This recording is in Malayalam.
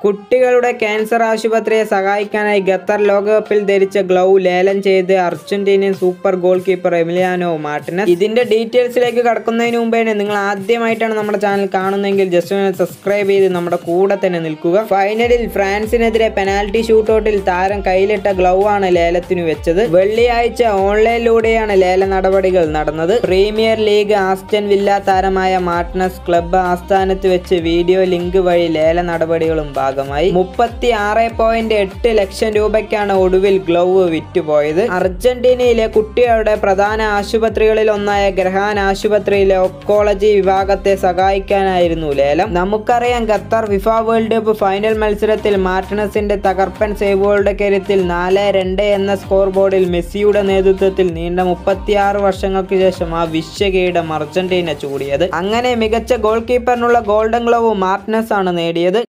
കുട്ടികളുടെ ക്യാൻസർ ആശുപത്രിയെ സഹായിക്കാനായി ഖത്തർ ലോകകപ്പിൽ ധരിച്ച ഗ്ലൗ ലേലം ചെയ്ത് Argentinian super goal keeper Emiliano Martinez ഇതിന്റെ ഡീറ്റെയിൽസിലേക്ക് കടക്കുന്നതിന് മുമ്പേ നിങ്ങൾ ആദ്യമായിട്ടാണ് നമ്മുടെ ചാനൽ കാണുന്നതെങ്കിൽ ജസ്റ്റ് ഒന്ന് സബ്സ്ക്രൈബ് ചെയ്ത് നമ്മുടെ കൂടെ തന്നെ നിൽക്കുക ഫൈനലിൽ ഫ്രാൻസിനെതിരെ പെനാൽറ്റി ഷൂട്ടൗട്ടിൽ താരം കയ്യിലിട്ട ഗ്ലൗ ആണ് ലേലത്തിന് വെച്ചത് വെള്ളിയാഴ്ച ഓൺലൈനിലൂടെയാണ് ലേല നടപടികൾ നടന്നത് പ്രീമിയർ ലീഗ് ആസ്റ്റൻ വില്ല താരമായ മാർട്ടിനസ് ക്ലബ്ബ് ആസ്ഥാനത്ത് വെച്ച് വീഡിയോ ലിങ്ക് വഴി ലേല നടപടികളും ഭാഗമായി മുപ്പത്തി ആറ് പോയിന്റ് എട്ട് ലക്ഷം രൂപയ്ക്കാണ് ഒടുവിൽ ഗ്ലൗ വിറ്റുപോയത് അർജന്റീനയിലെ കുട്ടികളുടെ പ്രധാന ആശുപത്രികളിൽ ഒന്നായ ഗ്രഹാൻ ആശുപത്രിയിലെ ഒക്കോളജി വിഭാഗത്തെ സഹായിക്കാനായിരുന്നു ലേലം നമുക്കറിയാം Qatar FIFA World Cup final മത്സരത്തിൽ മാർട്ടിനസിന്റെ തകർപ്പൻ സേവുകളുടെ കരുത്തിൽ നാല് രണ്ട് എന്ന സ്കോർ ബോർഡിൽ മെസ്സിയുടെ നേതൃത്വത്തിൽ നീണ്ട മുപ്പത്തിയാറ് വർഷങ്ങൾക്ക് ശേഷം ആ വിശ്വകിരീടം അർജന്റീന ചൂടിയത് അങ്ങനെ മികച്ച ഗോൾ കീപ്പറിനുള്ള ഗോൾഡൻ ഗ്ലൗവ് മാർട്ടിനസ് ആണ് നേടിയത്